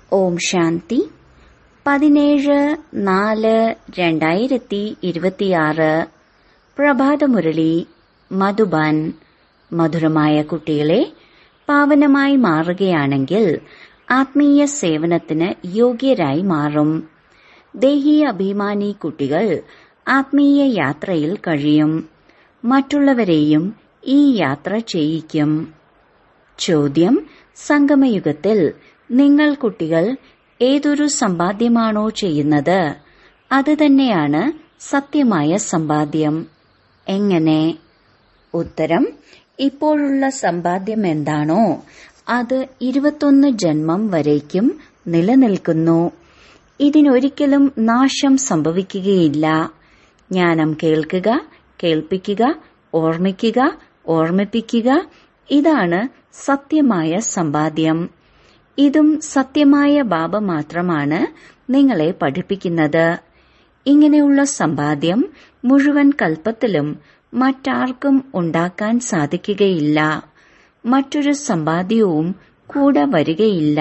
ഓം ശാന്തി പതിനേഴ് നാല് രണ്ടായിരത്തി ഇരുപത്തിയാറ് പ്രഭാതമുരളി മധുബൻ മധുരമായ കുട്ടികളെ പാവനമായി മാറുകയാണെങ്കിൽ ആത്മീയ സേവനത്തിന് യോഗ്യരായി മാറും ദേഹി അഭിമാനി കുട്ടികൾ ആത്മീയ യാത്രയിൽ കഴിയും മറ്റുള്ളവരെയും ഈ യാത്ര ചെയ്യിക്കും ചോദ്യം സംഗമയുഗത്തിൽ നിങ്ങൾ കുട്ടികൾ ഏതൊരു സമ്പാദ്യമാണോ ചെയ്യുന്നത് അത് തന്നെയാണ് സത്യമായ സമ്പാദ്യം എങ്ങനെ ഉത്തരം ഇപ്പോഴുള്ള സമ്പാദ്യം എന്താണോ അത് ഇരുപത്തൊന്ന് ജന്മം വരേക്കും നിലനിൽക്കുന്നു ഇതിനൊരിക്കലും നാശം സംഭവിക്കുകയില്ല ജ്ഞാനം കേൾക്കുക കേൾപ്പിക്കുക ഓർമ്മിക്കുക ഓർമ്മിപ്പിക്കുക ഇതാണ് സത്യമായ സമ്പാദ്യം ഇതും സത്യമായ ബാബ മാത്രമാണ് നിങ്ങളെ പഠിപ്പിക്കുന്നത് ഇങ്ങനെയുള്ള സമ്പാദ്യം മുഴുവൻ കൽപ്പത്തിലും മറ്റാർക്കും ഉണ്ടാക്കാൻ സാധിക്കുകയില്ല മറ്റൊരു സമ്പാദ്യവും കൂടെ വരികയില്ല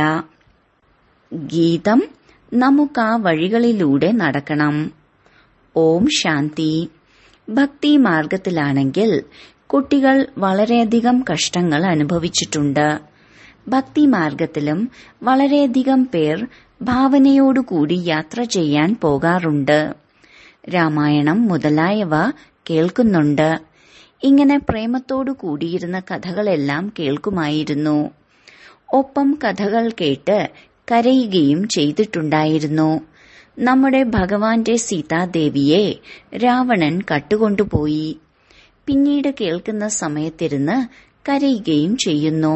ഗീതം നമുക്ക് ആ വഴികളിലൂടെ നടക്കണം ഓം ശാന്തി ഭക്തി മാർഗത്തിലാണെങ്കിൽ കുട്ടികൾ വളരെയധികം കഷ്ടങ്ങൾ അനുഭവിച്ചിട്ടുണ്ട് ഭക്തി മാർഗത്തിലും വളരെയധികം പേർ ഭാവനയോടുകൂടി യാത്ര ചെയ്യാൻ പോകാറുണ്ട് രാമായണം മുതലായവ കേൾക്കുന്നുണ്ട് ഇങ്ങനെ പ്രേമത്തോടു കൂടിയിരുന്ന കഥകളെല്ലാം കേൾക്കുമായിരുന്നു ഒപ്പം കഥകൾ കേട്ട് കരയുകയും ചെയ്തിട്ടുണ്ടായിരുന്നു നമ്മുടെ ഭഗവാന്റെ സീതാദേവിയെ രാവണൻ കട്ടുകൊണ്ടുപോയി പിന്നീട് കേൾക്കുന്ന സമയത്തിരുന്ന് കരയുകയും ചെയ്യുന്നു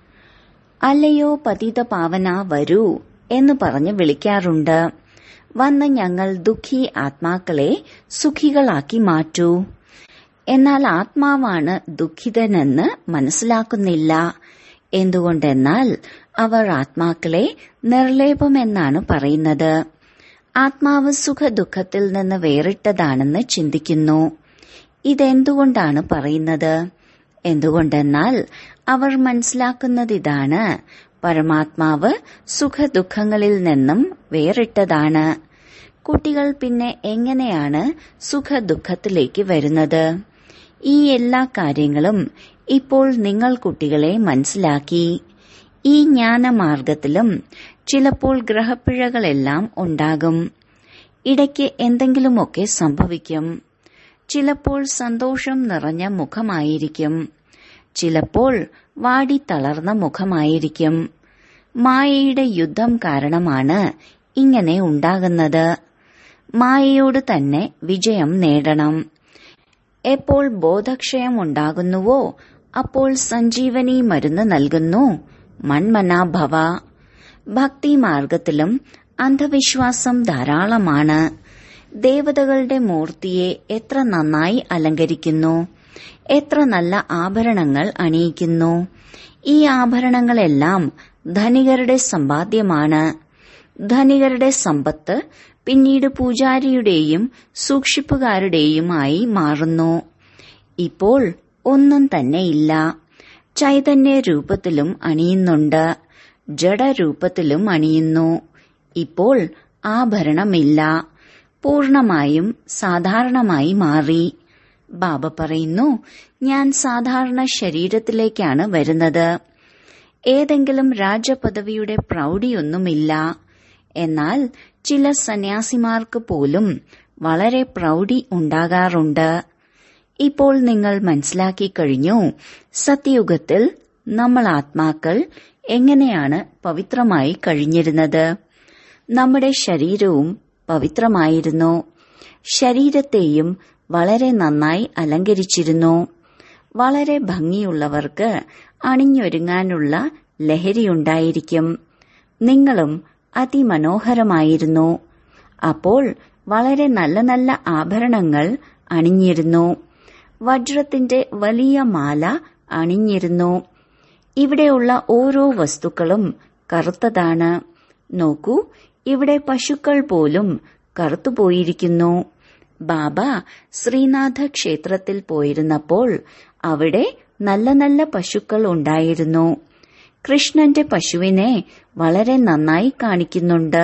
അല്ലയോ പതിത പാവന വരൂ എന്ന് പറഞ്ഞ് വിളിക്കാറുണ്ട് വന്ന് ഞങ്ങൾ ദുഃഖി ആത്മാക്കളെ സുഖികളാക്കി മാറ്റൂ എന്നാൽ ആത്മാവാണ് ദുഃഖിതനെന്ന് മനസ്സിലാക്കുന്നില്ല എന്തുകൊണ്ടെന്നാൽ അവർ ആത്മാക്കളെ നിർലേപമെന്നാണ് പറയുന്നത് ആത്മാവ് സുഖദുഃഖത്തിൽ നിന്ന് വേറിട്ടതാണെന്ന് ചിന്തിക്കുന്നു ഇതെന്തുകൊണ്ടാണ് പറയുന്നത് എന്തുകൊണ്ടെന്നാൽ അവർ മനസ്സിലാക്കുന്നതിതാണ് പരമാത്മാവ് സുഖദുഃഖങ്ങളിൽ നിന്നും വേറിട്ടതാണ് കുട്ടികൾ പിന്നെ എങ്ങനെയാണ് സുഖദുഃഖത്തിലേക്ക് വരുന്നത് ഈ എല്ലാ കാര്യങ്ങളും ഇപ്പോൾ നിങ്ങൾ കുട്ടികളെ മനസ്സിലാക്കി ഈ ജ്ഞാനമാർഗത്തിലും ചിലപ്പോൾ ഗ്രഹപ്പിഴകളെല്ലാം ഉണ്ടാകും ഇടയ്ക്ക് എന്തെങ്കിലുമൊക്കെ സംഭവിക്കും ചിലപ്പോൾ സന്തോഷം നിറഞ്ഞ മുഖമായിരിക്കും ചിലപ്പോൾ വാടിത്തളർന്ന മുഖമായിരിക്കും മായയുടെ യുദ്ധം കാരണമാണ് ഇങ്ങനെ ഉണ്ടാകുന്നത് മായയോട് തന്നെ വിജയം നേടണം എപ്പോൾ ബോധക്ഷയം ഉണ്ടാകുന്നുവോ അപ്പോൾ സഞ്ജീവനി മരുന്ന് നൽകുന്നു മൺമനാഭവ ഭക്തി മാർഗത്തിലും അന്ധവിശ്വാസം ധാരാളമാണ് ദേവതകളുടെ മൂർത്തിയെ എത്ര നന്നായി അലങ്കരിക്കുന്നു എത്ര നല്ല ആഭരണങ്ങൾ അണിയിക്കുന്നു ഈ ആഭരണങ്ങളെല്ലാം ധനികരുടെ സമ്പാദ്യമാണ് ധനികരുടെ സമ്പത്ത് പിന്നീട് പൂജാരിയുടെയും സൂക്ഷിപ്പുകാരുടെയുമായി മാറുന്നു ഇപ്പോൾ ഒന്നും തന്നെയില്ല ചൈതന്യ രൂപത്തിലും അണിയുന്നുണ്ട് ജഡരൂപത്തിലും അണിയുന്നു ഇപ്പോൾ ആഭരണമില്ല പൂർണമായും സാധാരണമായി മാറി ബാബ പറയുന്നു ഞാൻ സാധാരണ ശരീരത്തിലേക്കാണ് വരുന്നത് ഏതെങ്കിലും രാജപദവിയുടെ പ്രൗഢിയൊന്നുമില്ല എന്നാൽ ചില സന്യാസിമാർക്ക് പോലും വളരെ പ്രൗഢി ഉണ്ടാകാറുണ്ട് ഇപ്പോൾ നിങ്ങൾ മനസ്സിലാക്കി കഴിഞ്ഞു സത്യയുഗത്തിൽ നമ്മൾ ആത്മാക്കൾ എങ്ങനെയാണ് പവിത്രമായി കഴിഞ്ഞിരുന്നത് നമ്മുടെ ശരീരവും പവിത്രമായിരുന്നു ശരീരത്തെയും വളരെ നന്നായി അലങ്കരിച്ചിരുന്നു വളരെ ഭംഗിയുള്ളവർക്ക് അണിഞ്ഞൊരുങ്ങാനുള്ള ലഹരിയുണ്ടായിരിക്കും നിങ്ങളും അതിമനോഹരമായിരുന്നു അപ്പോൾ വളരെ നല്ല നല്ല ആഭരണങ്ങൾ അണിഞ്ഞിരുന്നു വജ്രത്തിന്റെ വലിയ മാല അണിഞ്ഞിരുന്നു ഇവിടെയുള്ള ഓരോ വസ്തുക്കളും കറുത്തതാണ് നോക്കൂ ഇവിടെ പശുക്കൾ പോലും കറുത്തുപോയിരിക്കുന്നു ബാബ ശ്രീനാഥ ക്ഷേത്രത്തിൽ പോയിരുന്നപ്പോൾ അവിടെ നല്ല നല്ല പശുക്കൾ ഉണ്ടായിരുന്നു കൃഷ്ണന്റെ പശുവിനെ വളരെ നന്നായി കാണിക്കുന്നുണ്ട്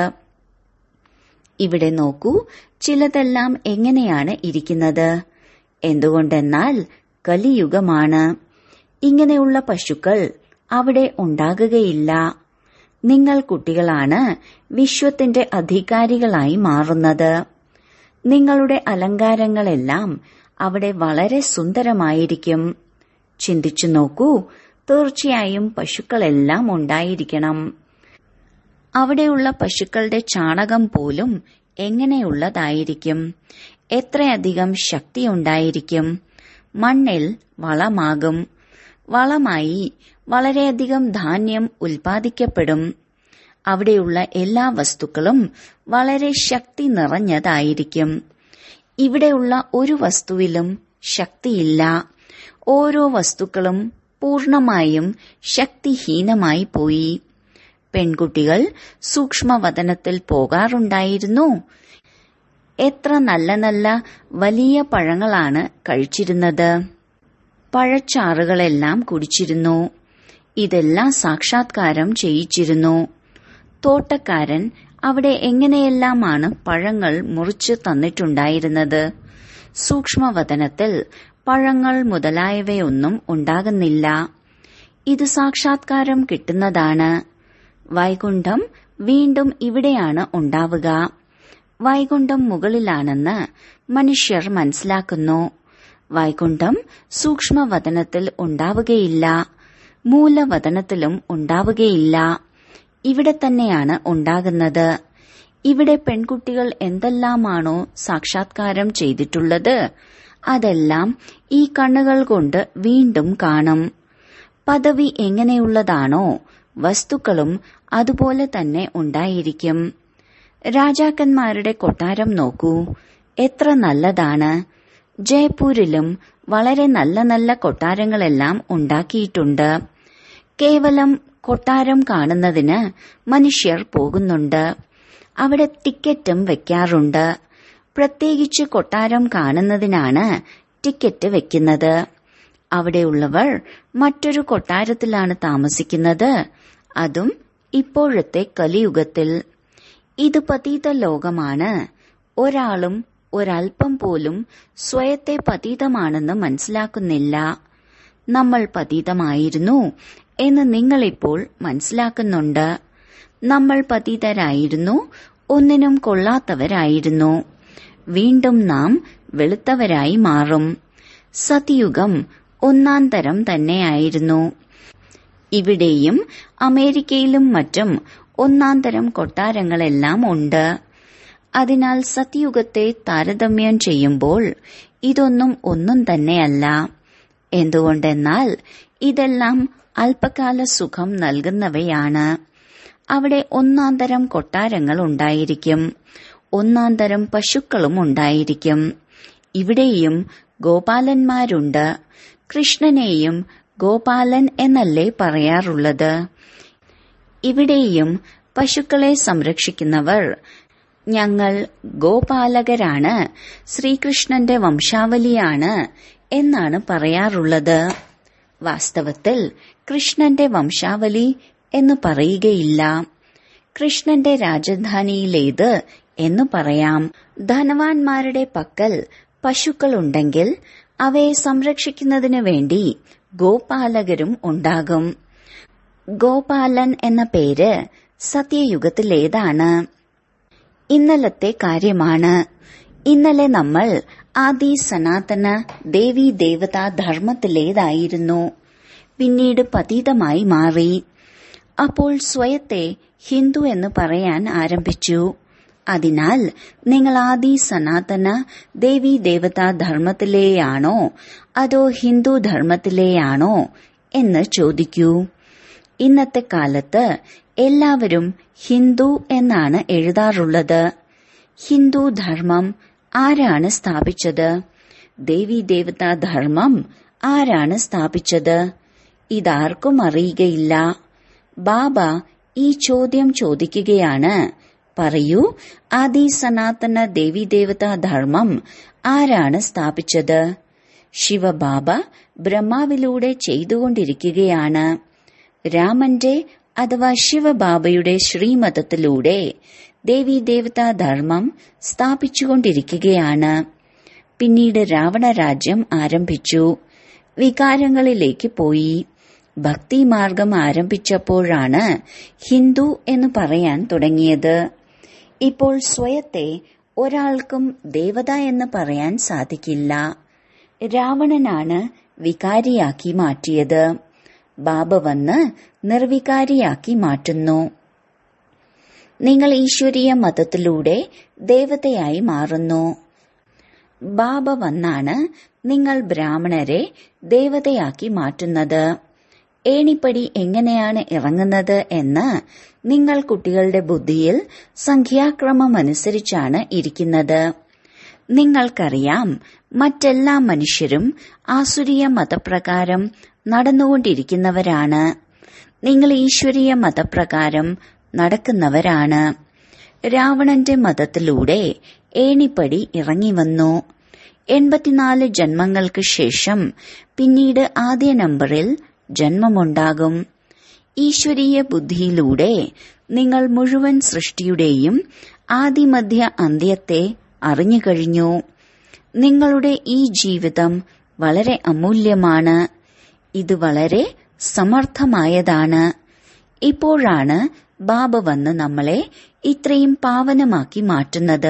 ഇവിടെ നോക്കൂ ചിലതെല്ലാം എങ്ങനെയാണ് ഇരിക്കുന്നത് എന്തുകൊണ്ടെന്നാൽ കലിയുഗമാണ് ഇങ്ങനെയുള്ള പശുക്കൾ അവിടെ ഉണ്ടാകുകയില്ല നിങ്ങൾ കുട്ടികളാണ് വിശ്വത്തിന്റെ അധികാരികളായി മാറുന്നത് നിങ്ങളുടെ അലങ്കാരങ്ങളെല്ലാം അവിടെ വളരെ സുന്ദരമായിരിക്കും ചിന്തിച്ചു നോക്കൂ തീർച്ചയായും പശുക്കളെല്ലാം ഉണ്ടായിരിക്കണം അവിടെയുള്ള പശുക്കളുടെ ചാണകം പോലും എങ്ങനെയുള്ളതായിരിക്കും എത്രയധികം ശക്തിയുണ്ടായിരിക്കും മണ്ണിൽ വളമാകും വളമായി വളരെയധികം ധാന്യം ഉൽപ്പാദിക്കപ്പെടും അവിടെയുള്ള എല്ലാ വസ്തുക്കളും വളരെ ശക്തി നിറഞ്ഞതായിരിക്കും ഇവിടെയുള്ള ഒരു വസ്തുവിലും ശക്തിയില്ല ഓരോ വസ്തുക്കളും പൂർണമായും ശക്തിഹീനമായി പോയി പെൺകുട്ടികൾ സൂക്ഷ്മവതനത്തിൽ പോകാറുണ്ടായിരുന്നു എത്ര നല്ല നല്ല വലിയ പഴങ്ങളാണ് കഴിച്ചിരുന്നത് പഴച്ചാറുകളെല്ലാം കുടിച്ചിരുന്നു ഇതെല്ലാം സാക്ഷാത്കാരം ചെയ്യിച്ചിരുന്നു തോട്ടക്കാരൻ അവിടെ എങ്ങനെയെല്ലാമാണ് പഴങ്ങൾ മുറിച്ചു തന്നിട്ടുണ്ടായിരുന്നത് സൂക്ഷ്മവതനത്തിൽ പഴങ്ങൾ മുതലായവയൊന്നും ഉണ്ടാകുന്നില്ല ഇത് സാക്ഷാത്കാരം കിട്ടുന്നതാണ് വൈകുണ്ഠം വീണ്ടും ഇവിടെയാണ് ഉണ്ടാവുക വൈകുണ്ഠം മുകളിലാണെന്ന് മനുഷ്യർ മനസ്സിലാക്കുന്നു വൈകുണ്ഠം സൂക്ഷ്മവതനത്തിൽ ഉണ്ടാവുകയില്ല മൂലവതനത്തിലും ഉണ്ടാവുകയില്ല ഇവിടെ തന്നെയാണ് ഉണ്ടാകുന്നത് ഇവിടെ പെൺകുട്ടികൾ എന്തെല്ലാമാണോ സാക്ഷാത്കാരം ചെയ്തിട്ടുള്ളത് അതെല്ലാം ഈ കണ്ണുകൾ കൊണ്ട് വീണ്ടും കാണും പദവി എങ്ങനെയുള്ളതാണോ വസ്തുക്കളും അതുപോലെ തന്നെ ഉണ്ടായിരിക്കും രാജാക്കന്മാരുടെ കൊട്ടാരം നോക്കൂ എത്ര നല്ലതാണ് ജയ്പൂരിലും വളരെ നല്ല നല്ല കൊട്ടാരങ്ങളെല്ലാം ഉണ്ടാക്കിയിട്ടുണ്ട് കേവലം കൊട്ടാരം കാണുന്നതിന് മനുഷ്യർ പോകുന്നുണ്ട് അവിടെ ടിക്കറ്റും വെക്കാറുണ്ട് പ്രത്യേകിച്ച് കൊട്ടാരം കാണുന്നതിനാണ് ടിക്കറ്റ് വെക്കുന്നത് അവിടെയുള്ളവർ മറ്റൊരു കൊട്ടാരത്തിലാണ് താമസിക്കുന്നത് അതും ഇപ്പോഴത്തെ കലിയുഗത്തിൽ ഇത് പതീത ലോകമാണ് ഒരാളും ഒരൽപ്പം പോലും സ്വയത്തെ പതീതമാണെന്ന് മനസ്സിലാക്കുന്നില്ല നമ്മൾ പതീതമായിരുന്നു എന്ന് നിങ്ങളിപ്പോൾ മനസ്സിലാക്കുന്നുണ്ട് നമ്മൾ പതീതരായിരുന്നു ഒന്നിനും കൊള്ളാത്തവരായിരുന്നു വീണ്ടും നാം വെളുത്തവരായി മാറും സതിയുഗം ഒന്നാം തരം തന്നെയായിരുന്നു ഇവിടെയും അമേരിക്കയിലും മറ്റും ഒന്നാം തരം കൊട്ടാരങ്ങളെല്ലാം ഉണ്ട് അതിനാൽ സത്യുഗത്തെ താരതമ്യം ചെയ്യുമ്പോൾ ഇതൊന്നും ഒന്നും തന്നെയല്ല എന്തുകൊണ്ടെന്നാൽ ഇതെല്ലാം അല്പകാല സുഖം നൽകുന്നവയാണ് അവിടെ ഒന്നാം തരം കൊട്ടാരങ്ങൾ ഉണ്ടായിരിക്കും ഒന്നാം തരം പശുക്കളും ഉണ്ടായിരിക്കും ഇവിടെയും ഗോപാലന്മാരുണ്ട് കൃഷ്ണനെയും ഗോപാലൻ എന്നല്ലേ പറയാറുള്ളത് ഇവിടെയും പശുക്കളെ സംരക്ഷിക്കുന്നവർ ഞങ്ങൾ ഗോപാലകരാണ് ശ്രീകൃഷ്ണന്റെ വംശാവലിയാണ് എന്നാണ് പറയാറുള്ളത് വാസ്തവത്തിൽ കൃഷ്ണന്റെ വംശാവലി എന്ന് പറയുകയില്ല കൃഷ്ണന്റെ രാജധാനിയിലേത് എന്ന് പറയാം ധനവാന്മാരുടെ പക്കൽ പശുക്കളുണ്ടെങ്കിൽ അവയെ സംരക്ഷിക്കുന്നതിനു വേണ്ടി ഗോപാലകരും ഉണ്ടാകും ഗോപാലൻ എന്ന പേര് സത്യയുഗത്തിലേതാണ് ഇന്നലത്തെ കാര്യമാണ് ഇന്നലെ നമ്മൾ ആദി സനാതന ദേവി ദേവതാ ധർമ്മത്തിലേതായിരുന്നു പിന്നീട് പതീതമായി മാറി അപ്പോൾ സ്വയത്തെ ഹിന്ദു എന്ന് പറയാൻ ആരംഭിച്ചു അതിനാൽ നിങ്ങൾ ആദി സനാതന ദേവി ദേവതാ ധർമ്മത്തിലെയാണോ അതോ ഹിന്ദു ധർമ്മത്തിലെയാണോ എന്ന് ചോദിക്കൂ ഇന്നത്തെ കാലത്ത് എല്ലാവരും ഹിന്ദു എന്നാണ് എഴുതാറുള്ളത് ഹിന്ദു ധർമ്മം ആരാണ് സ്ഥാപിച്ചത് ദേവി ദേവതാ ധർമ്മം ആരാണ് സ്ഥാപിച്ചത് ഇതാർക്കും അറിയുകയില്ല ബാബ ഈ ചോദ്യം ചോദിക്കുകയാണ് പറയൂ ആദി സനാതന ദേവി ദേവതാ ധർമ്മം ആരാണ് സ്ഥാപിച്ചത് ശിവബാബ ബ്രഹ്മാവിലൂടെ ചെയ്തുകൊണ്ടിരിക്കുകയാണ് രാമന്റെ അഥവാ ശിവബാബയുടെ ശ്രീമതത്തിലൂടെ ദേവീദേവതാ ധർമ്മം സ്ഥാപിച്ചുകൊണ്ടിരിക്കുകയാണ് പിന്നീട് രാവണരാജ്യം ആരംഭിച്ചു വികാരങ്ങളിലേക്ക് പോയി ഭക്തിമാർഗം ആരംഭിച്ചപ്പോഴാണ് ഹിന്ദു എന്ന് പറയാൻ തുടങ്ങിയത് ഇപ്പോൾ സ്വയത്തെ ഒരാൾക്കും ദേവത എന്ന് പറയാൻ സാധിക്കില്ല രാവണനാണ് വികാരിയാക്കി മാറ്റിയത് ബാബ വന്ന് നിർവികാരിയാക്കി മാറ്റുന്നു നിങ്ങൾ ഈശ്വരീയ മതത്തിലൂടെ ദേവതയായി മാറുന്നു ബാബ വന്നാണ് നിങ്ങൾ ബ്രാഹ്മണരെ ദേവതയാക്കി മാറ്റുന്നത് ഏണിപ്പടി എങ്ങനെയാണ് ഇറങ്ങുന്നത് എന്ന് നിങ്ങൾ കുട്ടികളുടെ ബുദ്ധിയിൽ സംഖ്യാക്രമമനുസരിച്ചാണ് ഇരിക്കുന്നത് നിങ്ങൾക്കറിയാം മറ്റെല്ലാ മനുഷ്യരും ആസുരീയ മതപ്രകാരം നടന്നുകൊണ്ടിരിക്കുന്നവരാണ് നിങ്ങൾ ഈശ്വരീയ മതപ്രകാരം നടക്കുന്നവരാണ് രാവണന്റെ മതത്തിലൂടെ ഏണിപ്പടി ഇറങ്ങി വന്നു എൺപത്തിനാല് ജന്മങ്ങൾക്ക് ശേഷം പിന്നീട് ആദ്യ നമ്പറിൽ ജന്മമുണ്ടാകും ഈശ്വരീയ ബുദ്ധിയിലൂടെ നിങ്ങൾ മുഴുവൻ സൃഷ്ടിയുടെയും ആദിമധ്യ അന്ത്യത്തെ അറിഞ്ഞു കഴിഞ്ഞു നിങ്ങളുടെ ഈ ജീവിതം വളരെ അമൂല്യമാണ് ഇത് വളരെ സമർത്ഥമായതാണ് ഇപ്പോഴാണ് ബാബ വന്ന് നമ്മളെ ഇത്രയും പാവനമാക്കി മാറ്റുന്നത്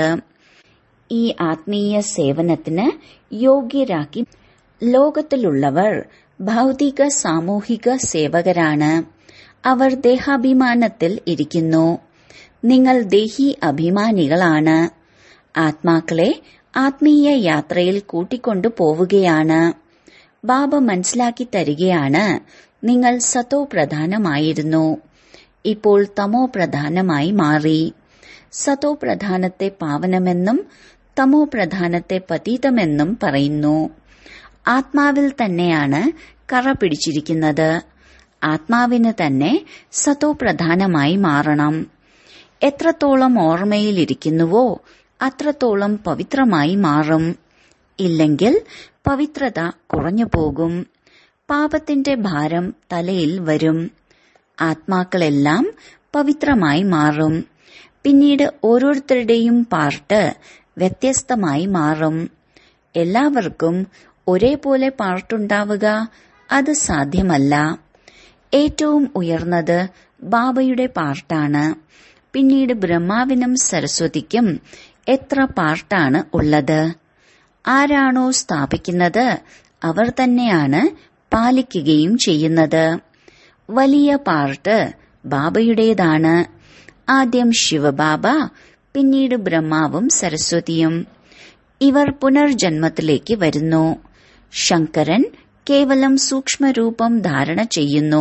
ഈ ആത്മീയ സേവനത്തിന് യോഗ്യരാക്കി ലോകത്തിലുള്ളവർ ഭൗതിക സാമൂഹിക സേവകരാണ് അവർ ദേഹാഭിമാനത്തിൽ ഇരിക്കുന്നു നിങ്ങൾ ദേഹി അഭിമാനികളാണ് ആത്മാക്കളെ ആത്മീയ യാത്രയിൽ കൂട്ടിക്കൊണ്ടു പോവുകയാണ് ബാബ മനസ്സിലാക്കി തരികയാണ് നിങ്ങൾ സത്തോ പ്രധാനമായിരുന്നു ഇപ്പോൾ തമോ പ്രധാനമായി മാറി സതോ പ്രധാനത്തെ പാവനമെന്നും തമോ പ്രധാനത്തെ പതീതമെന്നും പറയുന്നു ആത്മാവിൽ തന്നെയാണ് കറ പിടിച്ചിരിക്കുന്നത് ആത്മാവിന് തന്നെ സതോ പ്രധാനമായി മാറണം എത്രത്തോളം ഓർമ്മയിലിരിക്കുന്നുവോ അത്രത്തോളം പവിത്രമായി മാറും ഇല്ലെങ്കിൽ പവിത്രത കുറഞ്ഞു പോകും പാപത്തിന്റെ ഭാരം തലയിൽ വരും ആത്മാക്കളെല്ലാം പവിത്രമായി മാറും പിന്നീട് ഓരോരുത്തരുടെയും പാർട്ട് വ്യത്യസ്തമായി മാറും എല്ലാവർക്കും ഒരേപോലെ പാർട്ടുണ്ടാവുക അത് സാധ്യമല്ല ഏറ്റവും ഉയർന്നത് ബാബയുടെ പാർട്ടാണ് പിന്നീട് ബ്രഹ്മാവിനും സരസ്വതിക്കും എത്ര പാർട്ടാണ് ഉള്ളത് ആരാണോ സ്ഥാപിക്കുന്നത് അവർ തന്നെയാണ് പാലിക്കുകയും ചെയ്യുന്നത് വലിയ പാർട്ട് ബാബയുടേതാണ് ആദ്യം ശിവബാബ പിന്നീട് ബ്രഹ്മാവും സരസ്വതിയും ഇവർ പുനർജന്മത്തിലേക്ക് വരുന്നു ശങ്കരൻ കേവലം സൂക്ഷ്മരൂപം ധാരണ ചെയ്യുന്നു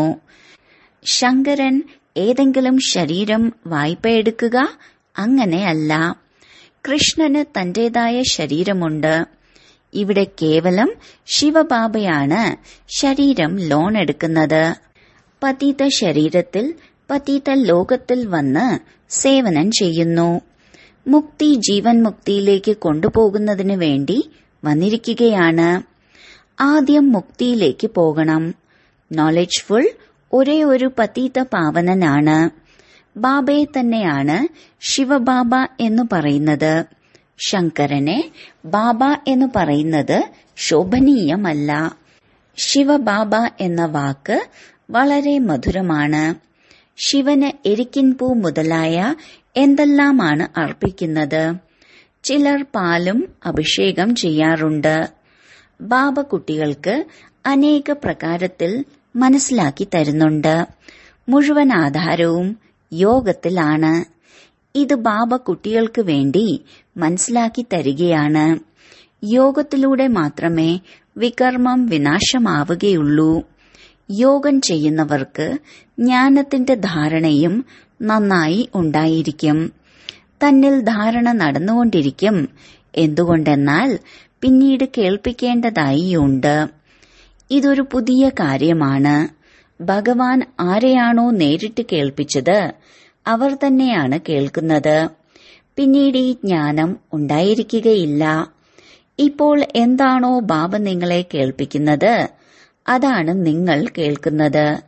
ശങ്കരൻ ഏതെങ്കിലും ശരീരം വായ്പയെടുക്കുക അങ്ങനെയല്ല കൃഷ്ണന് തന്റേതായ ശരീരമുണ്ട് ഇവിടെ കേവലം ശിവബാബയാണ് ശരീരം ലോൺ എടുക്കുന്നത് പതീത ശരീരത്തിൽ പതീത ലോകത്തിൽ വന്ന് സേവനം ചെയ്യുന്നു മുക്തി ജീവൻ മുക്തിയിലേക്ക് കൊണ്ടുപോകുന്നതിന് വേണ്ടി വന്നിരിക്കുകയാണ് ആദ്യം മുക്തിയിലേക്ക് പോകണം നോളജ്ഫുൾ ഒരേ ഒരു പതീത പാവനനാണ് ബാബയെ തന്നെയാണ് ശിവബാബ എന്ന് പറയുന്നത് ശങ്കരനെ ബാബ എന്ന് പറയുന്നത് ശോഭനീയമല്ല ശിവബാബ എന്ന വാക്ക് വളരെ മധുരമാണ് ശിവന് എരിക്കിൻപൂ മുതലായ എന്തെല്ലാമാണ് അർപ്പിക്കുന്നത് ചിലർ പാലും അഭിഷേകം ചെയ്യാറുണ്ട് ബാബ കുട്ടികൾക്ക് അനേക പ്രകാരത്തിൽ മനസ്സിലാക്കി തരുന്നുണ്ട് മുഴുവൻ ആധാരവും യോഗത്തിലാണ് ഇത് ബാബ കുട്ടികൾക്ക് വേണ്ടി മനസ്സിലാക്കി തരികയാണ് യോഗത്തിലൂടെ മാത്രമേ വികർമ്മം വിനാശമാവുകയുള്ളൂ യോഗം ചെയ്യുന്നവർക്ക് ജ്ഞാനത്തിന്റെ ധാരണയും നന്നായി ഉണ്ടായിരിക്കും തന്നിൽ ധാരണ നടന്നുകൊണ്ടിരിക്കും എന്തുകൊണ്ടെന്നാൽ പിന്നീട് കേൾപ്പിക്കേണ്ടതായിയുണ്ട് ഇതൊരു പുതിയ കാര്യമാണ് ഭഗവാൻ ആരെയാണോ നേരിട്ട് കേൾപ്പിച്ചത് അവർ തന്നെയാണ് കേൾക്കുന്നത് പിന്നീട് ഈ ജ്ഞാനം ഉണ്ടായിരിക്കുകയില്ല ഇപ്പോൾ എന്താണോ ബാബ നിങ്ങളെ കേൾപ്പിക്കുന്നത് അതാണ് നിങ്ങൾ കേൾക്കുന്നത്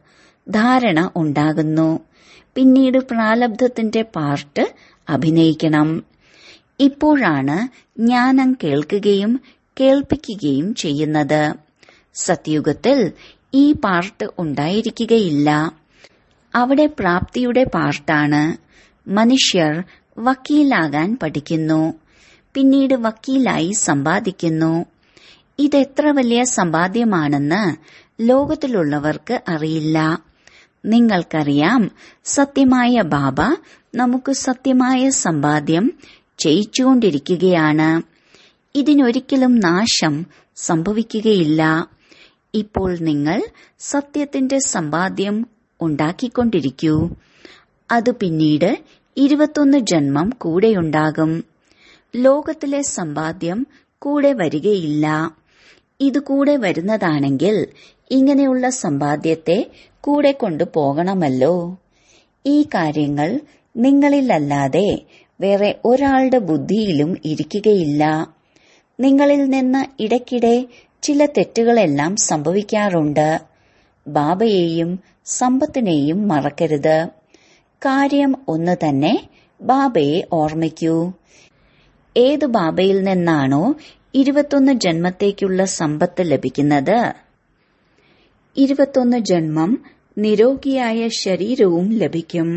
ധാരണ ഉണ്ടാകുന്നു പിന്നീട് പ്രാലബ്ധത്തിന്റെ പാർട്ട് അഭിനയിക്കണം ഇപ്പോഴാണ് ജ്ഞാനം കേൾക്കുകയും കേൾപ്പിക്കുകയും ചെയ്യുന്നത് സത്യുഗത്തിൽ ഈ പാർട്ട് ഉണ്ടായിരിക്കുകയില്ല അവിടെ പ്രാപ്തിയുടെ പാർട്ടാണ് മനുഷ്യർ വക്കീലാകാൻ പഠിക്കുന്നു പിന്നീട് വക്കീലായി സമ്പാദിക്കുന്നു ഇതെത്ര വലിയ സമ്പാദ്യമാണെന്ന് ലോകത്തിലുള്ളവർക്ക് അറിയില്ല നിങ്ങൾക്കറിയാം സത്യമായ ബാബ നമുക്ക് സത്യമായ സമ്പാദ്യം ചെയ്യിച്ചുകൊണ്ടിരിക്കുകയാണ് ഇതിനൊരിക്കലും നാശം സംഭവിക്കുകയില്ല ഇപ്പോൾ നിങ്ങൾ സത്യത്തിന്റെ സമ്പാദ്യം ഉണ്ടാക്കിക്കൊണ്ടിരിക്കൂ അത് പിന്നീട് ഇരുപത്തൊന്ന് ജന്മം കൂടെയുണ്ടാകും ലോകത്തിലെ സമ്പാദ്യം കൂടെ വരികയില്ല ഇത് കൂടെ വരുന്നതാണെങ്കിൽ ഇങ്ങനെയുള്ള സമ്പാദ്യത്തെ കൂടെ കൊണ്ടുപോകണമല്ലോ ഈ കാര്യങ്ങൾ നിങ്ങളിലല്ലാതെ വേറെ ഒരാളുടെ ബുദ്ധിയിലും ഇരിക്കുകയില്ല നിങ്ങളിൽ നിന്ന് ഇടയ്ക്കിടെ ചില തെറ്റുകളെല്ലാം സംഭവിക്കാറുണ്ട് ബാബയെയും സമ്പത്തിനെയും മറക്കരുത് കാര്യം ഒന്ന് തന്നെ ബാബയെ ഓർമ്മിക്കൂ ഏത് ബാബയിൽ നിന്നാണോ ഇരുപത്തൊന്ന് ജന്മത്തേക്കുള്ള സമ്പത്ത് ലഭിക്കുന്നത് ഇരുപത്തൊന്ന് ജന്മം നിരോഗിയായ ശരീരവും ലഭിക്കും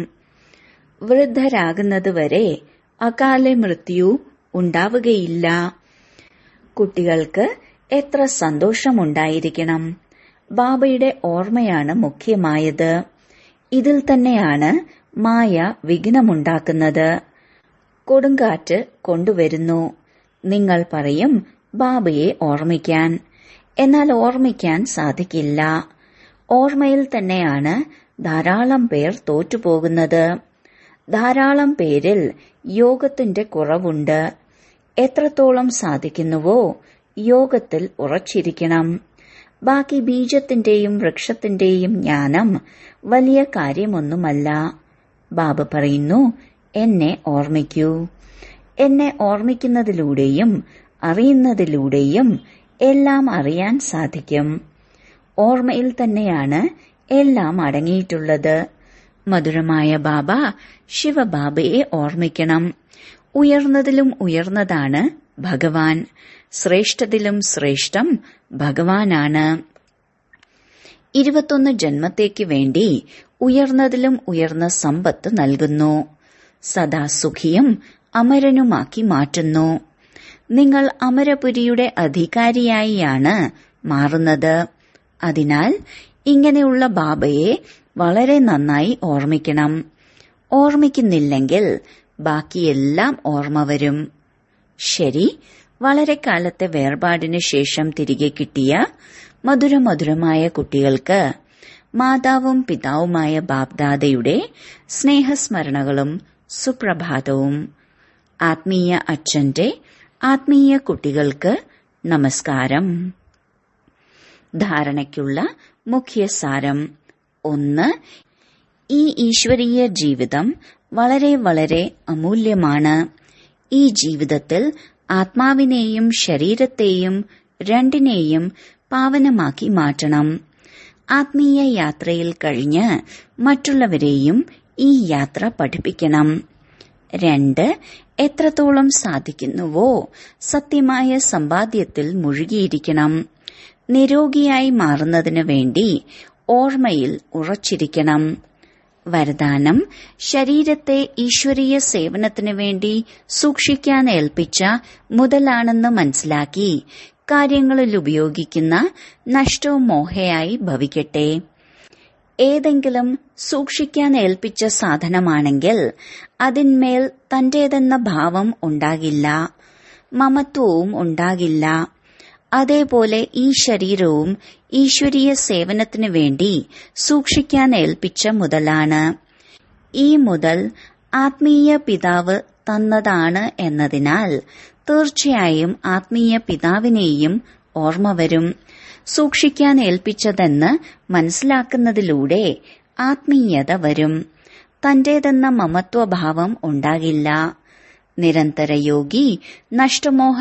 വൃദ്ധരാകുന്നതുവരെ അകാല മൃത്യു ഉണ്ടാവുകയില്ല കുട്ടികൾക്ക് എത്ര സന്തോഷമുണ്ടായിരിക്കണം ബാബയുടെ ഓർമ്മയാണ് മുഖ്യമായത് ഇതിൽ തന്നെയാണ് മായ വിഘ്നമുണ്ടാക്കുന്നത് കൊടുങ്കാറ്റ് കൊണ്ടുവരുന്നു നിങ്ങൾ പറയും ബാബയെ ഓർമ്മിക്കാൻ എന്നാൽ ഓർമ്മിക്കാൻ സാധിക്കില്ല ഓർമ്മയിൽ തന്നെയാണ് ധാരാളം പേർ തോറ്റുപോകുന്നത് ധാരാളം പേരിൽ യോഗത്തിന്റെ കുറവുണ്ട് എത്രത്തോളം സാധിക്കുന്നുവോ യോഗത്തിൽ ഉറച്ചിരിക്കണം ബാക്കി ബീജത്തിന്റെയും വൃക്ഷത്തിന്റെയും ജ്ഞാനം വലിയ കാര്യമൊന്നുമല്ല ബാബ പറയുന്നു എന്നെ ഓർമ്മിക്കൂ എന്നെ ഓർമ്മിക്കുന്നതിലൂടെയും അറിയുന്നതിലൂടെയും എല്ലാം അറിയാൻ സാധിക്കും ഓർമ്മയിൽ തന്നെയാണ് എല്ലാം അടങ്ങിയിട്ടുള്ളത് മധുരമായ ബാബ ശിവബാബയെ ഓർമ്മിക്കണം ഉയർന്നതിലും ഉയർന്നതാണ് ഭഗവാൻ ശ്രേഷ്ഠതിലും ശ്രേഷ്ഠം ഭഗവാനാണ് ഇരുപത്തൊന്ന് ജന്മത്തേക്ക് വേണ്ടി ഉയർന്നതിലും ഉയർന്ന സമ്പത്ത് നൽകുന്നു സദാ സുഖിയും അമരനുമാക്കി മാറ്റുന്നു നിങ്ങൾ അമരപുരിയുടെ അധികാരിയായിയാണ് മാറുന്നത് അതിനാൽ ഇങ്ങനെയുള്ള ബാബയെ വളരെ നന്നായി ഓർമ്മിക്കണം ഓർമ്മിക്കുന്നില്ലെങ്കിൽ ബാക്കിയെല്ലാം ഓർമ്മ വരും ശരി വളരെ കാലത്തെ വേർപാടിന് ശേഷം തിരികെ കിട്ടിയ മധുരമധുരമായ കുട്ടികൾക്ക് മാതാവും പിതാവുമായ ബാബ്ദാദയുടെ സ്നേഹസ്മരണകളും സുപ്രഭാതവും ആത്മീയ അച്ഛന്റെ ആത്മീയ കുട്ടികൾക്ക് നമസ്കാരം ധാരണയ്ക്കുള്ള മുഖ്യസാരം ഒന്ന് ഈ ഈശ്വരീയ ജീവിതം വളരെ വളരെ അമൂല്യമാണ് ഈ ജീവിതത്തിൽ ആത്മാവിനെയും ശരീരത്തെയും രണ്ടിനെയും പാവനമാക്കി മാറ്റണം ആത്മീയ യാത്രയിൽ കഴിഞ്ഞ് മറ്റുള്ളവരെയും ഈ യാത്ര പഠിപ്പിക്കണം രണ്ട് എത്രത്തോളം സാധിക്കുന്നുവോ സത്യമായ സമ്പാദ്യത്തിൽ മുഴുകിയിരിക്കണം നിരോഗിയായി മാറുന്നതിനു വേണ്ടി ഓർമ്മയിൽ ഉറച്ചിരിക്കണം വരദാനം ശരീരത്തെ ഈശ്വരീയ സേവനത്തിനു വേണ്ടി സൂക്ഷിക്കാൻ ഏൽപ്പിച്ച മുതലാണെന്ന് മനസ്സിലാക്കി കാര്യങ്ങളിൽ ഉപയോഗിക്കുന്ന നഷ്ടവും മോഹയായി ഭവിക്കട്ടെ ഏതെങ്കിലും സൂക്ഷിക്കാൻ ഏൽപ്പിച്ച സാധനമാണെങ്കിൽ അതിന്മേൽ തന്റേതെന്ന ഭാവം ഉണ്ടാകില്ല മമത്വവും ഉണ്ടാകില്ല അതേപോലെ ഈ ശരീരവും ഈശ്വരീയ സേവനത്തിനു വേണ്ടി സൂക്ഷിക്കാൻ ഏൽപ്പിച്ച മുതലാണ് ഈ മുതൽ ആത്മീയ പിതാവ് തന്നതാണ് എന്നതിനാൽ തീർച്ചയായും ആത്മീയ പിതാവിനെയും ഓർമ്മ വരും സൂക്ഷിക്കാൻ ഏൽപ്പിച്ചതെന്ന് മനസ്സിലാക്കുന്നതിലൂടെ ആത്മീയത വരും തന്റേതെന്ന മമത്വഭാവം ഉണ്ടാകില്ല നിരന്തര യോഗി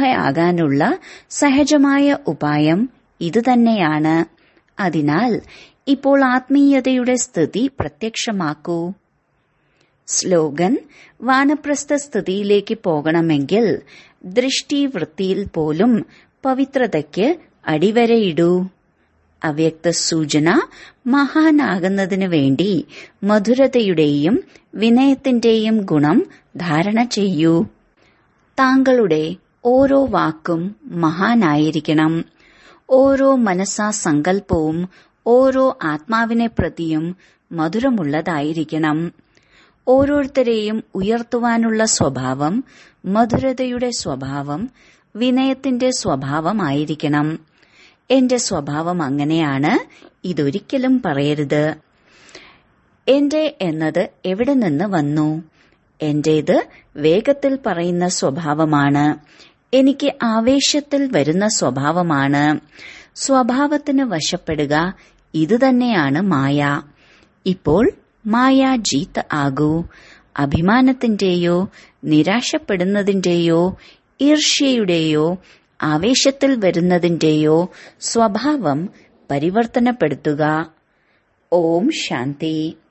നഷ്ടമോഹയാകാനുള്ള സഹജമായ ഉപായം ഇതുതന്നെയാണ് അതിനാൽ ഇപ്പോൾ ആത്മീയതയുടെ സ്ഥിതി പ്രത്യക്ഷമാക്കൂ സ്ലോഗൻ വാനപ്രസ്ഥ സ്ഥിതിയിലേക്ക് പോകണമെങ്കിൽ ദൃഷ്ടിവൃത്തിയിൽ പോലും പവിത്രതയ്ക്ക് അടിവരയിടൂ അവ്യക്ത സൂചന മഹാനാകുന്നതിനു വേണ്ടി മധുരതയുടെയും വിനയത്തിന്റെയും ഗുണം ധാരണ ചെയ്യൂ താങ്കളുടെ ഓരോ വാക്കും മഹാനായിരിക്കണം ഓരോ മനസ്സാ സങ്കല്പവും ഓരോ ആത്മാവിനെ പ്രതിയും മധുരമുള്ളതായിരിക്കണം ഓരോരുത്തരെയും ഉയർത്തുവാനുള്ള സ്വഭാവം മധുരതയുടെ സ്വഭാവം വിനയത്തിന്റെ സ്വഭാവമായിരിക്കണം എന്റെ സ്വഭാവം അങ്ങനെയാണ് ഇതൊരിക്കലും പറയരുത് എന്റെ എന്നത് എവിടെ നിന്ന് വന്നു എന്റേത് വേഗത്തിൽ പറയുന്ന സ്വഭാവമാണ് എനിക്ക് ആവേശത്തിൽ വരുന്ന സ്വഭാവമാണ് സ്വഭാവത്തിന് വശപ്പെടുക ഇതുതന്നെയാണ് മായ ഇപ്പോൾ മായ ജീത്ത് ആകൂ അഭിമാനത്തിന്റെയോ നിരാശപ്പെടുന്നതിന്റെയോ ഈർഷ്യയുടെയോ ആവേശത്തിൽ വരുന്നതിന്റെയോ സ്വഭാവം പരിവർത്തനപ്പെടുത്തുക ഓം ശാന്തി